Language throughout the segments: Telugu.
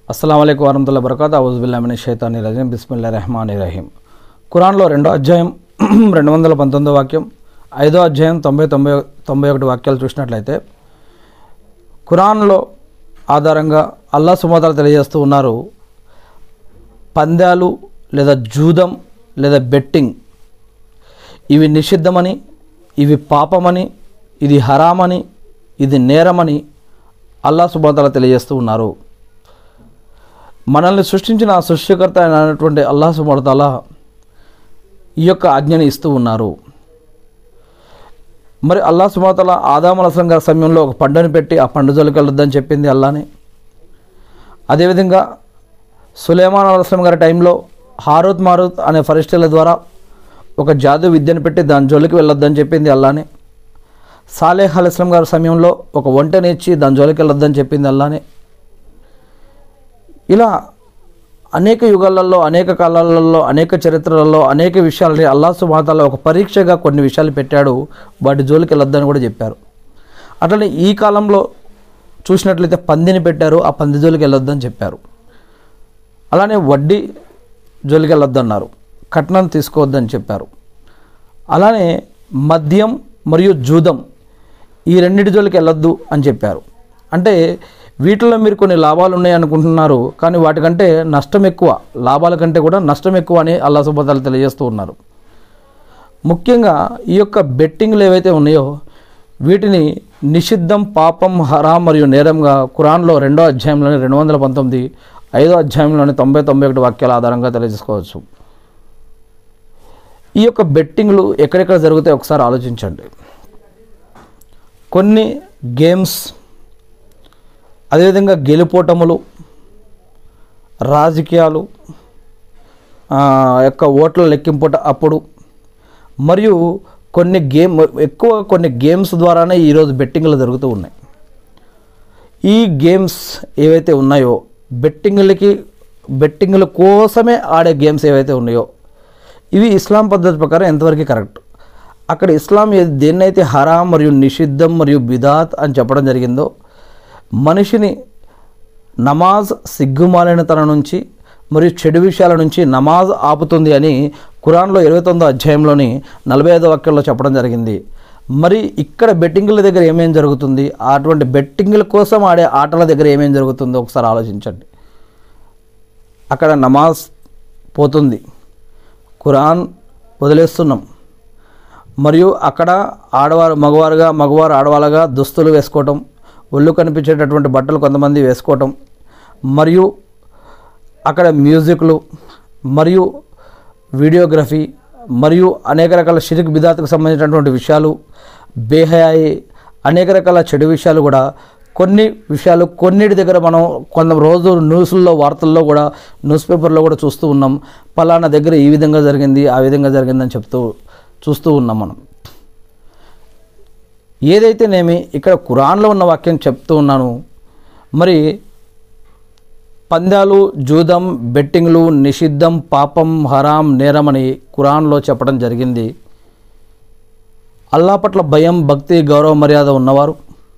అస్సలం అయికు వరహతుల్లా బరకాత్ అవుజుబుల్లామిని షైతాని రజీం బిస్మిల్లా రెహమాన్ రహీం ఖురాన్లో రెండో అధ్యాయం రెండు వందల పంతొమ్మిదో వాక్యం ఐదో అధ్యాయం తొంభై తొంభై తొంభై ఒకటి వాక్యాలు చూసినట్లయితే ఖురాన్లో ఆధారంగా అల్లా సుమతాలు తెలియజేస్తూ ఉన్నారు పందాలు లేదా జూదం లేదా బెట్టింగ్ ఇవి నిషిద్ధమని ఇవి పాపమని ఇది హరామని ఇది నేరమని అల్లా సుమతాల తెలియజేస్తూ ఉన్నారు మనల్ని సృష్టించిన ఆ సృష్టికర్త అయినటువంటి అల్లా సుమతాల ఈ యొక్క ఆజ్ఞని ఇస్తూ ఉన్నారు మరి అల్లా సుమతల ఆదాముల అస్లం గారి సమయంలో ఒక పండుని పెట్టి ఆ పండు జోలికి వెళ్ళొద్దని చెప్పింది అల్లాని అదేవిధంగా సులేమాన్ అస్లం గారి టైంలో హారూత్ మారూత్ అనే ఫరిస్టుల ద్వారా ఒక జాదు విద్యను పెట్టి దాని జోలికి వెళ్ళొద్దని చెప్పింది అల్లానే సాలేహ్ అలీస్లం గారి సమయంలో ఒక వంటని ఇచ్చి దాని జోలికి వెళ్ళొద్దని చెప్పింది అల్లానే ఇలా అనేక యుగాలలో అనేక కాలాలలో అనేక చరిత్రలలో అనేక విషయాలని అల్లా సుమాతాల ఒక పరీక్షగా కొన్ని విషయాలు పెట్టాడు వాటి జోలికి వెళ్ళొద్దని కూడా చెప్పారు అట్లనే ఈ కాలంలో చూసినట్లయితే పందిని పెట్టారు ఆ పంది జోలికి వెళ్ళొద్దని చెప్పారు అలానే వడ్డీ జోలికి వెళ్ళొద్దన్నారు కట్నం తీసుకోవద్దని చెప్పారు అలానే మద్యం మరియు జూదం ఈ రెండింటి జోలికి వెళ్ళొద్దు అని చెప్పారు అంటే వీటిలో మీరు కొన్ని లాభాలు ఉన్నాయి అనుకుంటున్నారు కానీ వాటికంటే నష్టం ఎక్కువ లాభాల కంటే కూడా నష్టం ఎక్కువ అని అల్లా సుబతాలు తెలియజేస్తూ ఉన్నారు ముఖ్యంగా ఈ యొక్క బెట్టింగ్లు ఏవైతే ఉన్నాయో వీటిని నిషిద్ధం పాపం హరాం మరియు నేరంగా ఖురాన్లో రెండో అధ్యాయంలోని రెండు వందల పంతొమ్మిది ఐదో అధ్యాయంలోని తొంభై తొంభై ఒకటి వాక్యాల ఆధారంగా తెలియజేసుకోవచ్చు ఈ యొక్క బెట్టింగ్లు ఎక్కడెక్కడ జరుగుతాయి ఒకసారి ఆలోచించండి కొన్ని గేమ్స్ అదేవిధంగా గెలుపోటములు రాజకీయాలు ఆ, యొక్క ఓట్ల లెక్కింపుట అప్పుడు మరియు కొన్ని గేమ్ ఎక్కువ కొన్ని గేమ్స్ ద్వారానే ఈరోజు బెట్టింగ్లు జరుగుతూ ఉన్నాయి ఈ గేమ్స్ ఏవైతే ఉన్నాయో బెట్టింగ్లకి బెట్టింగ్ల కోసమే ఆడే గేమ్స్ ఏవైతే ఉన్నాయో ఇవి ఇస్లాం పద్ధతి ప్రకారం ఎంతవరకు కరెక్ట్ అక్కడ ఇస్లాం ఏ- దేన్నైతే హరాం మరియు నిషిద్ధం మరియు బిదాత్ అని చెప్పడం జరిగిందో మనిషిని నమాజ్ సిగ్గుమాలిన తన నుంచి మరియు చెడు విషయాల నుంచి నమాజ్ ఆపుతుంది అని ఖురాన్లో ఇరవై తొమ్మిదో అధ్యాయంలోని నలభై ఐదో వాక్యంలో చెప్పడం జరిగింది మరి ఇక్కడ బెట్టింగ్ల దగ్గర ఏమేం జరుగుతుంది అటువంటి బెట్టింగ్ల కోసం ఆడే ఆటల దగ్గర ఏమేం జరుగుతుందో ఒకసారి ఆలోచించండి అక్కడ నమాజ్ పోతుంది ఖురాన్ వదిలేస్తున్నాం మరియు అక్కడ ఆడవారు మగవారుగా మగవారు ఆడవాళ్ళగా దుస్తులు వేసుకోవటం ఒళ్ళు కనిపించేటటువంటి బట్టలు కొంతమంది వేసుకోవటం మరియు అక్కడ మ్యూజిక్లు మరియు వీడియోగ్రఫీ మరియు అనేక రకాల షిరిక్ బిదాత్కు సంబంధించినటువంటి విషయాలు బేహయాయి అనేక రకాల చెడు విషయాలు కూడా కొన్ని విషయాలు కొన్నిటి దగ్గర మనం కొంత రోజు న్యూస్ల్లో వార్తల్లో కూడా న్యూస్ పేపర్లో కూడా చూస్తూ ఉన్నాం పలానా దగ్గర ఈ విధంగా జరిగింది ఆ విధంగా జరిగిందని చెప్తూ చూస్తూ ఉన్నాం మనం ఏదైతేనేమి ఇక్కడ ఖురాన్లో ఉన్న వాక్యం చెప్తూ ఉన్నాను మరి పందాలు జూదం బెట్టింగ్లు నిషిద్ధం పాపం హరాం నేరమని ఖురాన్లో చెప్పడం జరిగింది అల్లా పట్ల భయం భక్తి గౌరవ మర్యాద ఉన్నవారు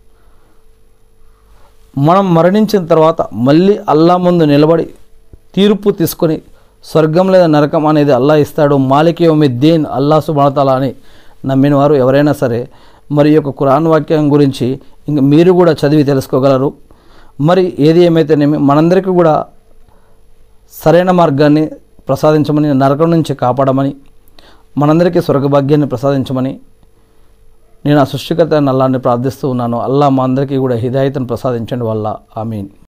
మనం మరణించిన తర్వాత మళ్ళీ అల్లా ముందు నిలబడి తీర్పు తీసుకొని స్వర్గం లేదా నరకం అనేది అల్లా ఇస్తాడు మాలికి దీన్ అల్లా సుమతలా అని నమ్మిన వారు ఎవరైనా సరే మరి ఈ యొక్క ఖురాన్ వాక్యం గురించి ఇంక మీరు కూడా చదివి తెలుసుకోగలరు మరి ఏది ఏమైతేనేమి మనందరికీ కూడా సరైన మార్గాన్ని ప్రసాదించమని నరకం నుంచి కాపాడమని మనందరికీ స్వర్గభాగ్యాన్ని ప్రసాదించమని నేను ఆ సృష్టికర్త అయిన అల్లాన్ని ప్రార్థిస్తూ ఉన్నాను అల్లా మా అందరికీ కూడా హిదాయతను ప్రసాదించండి వల్ల ఆమీన్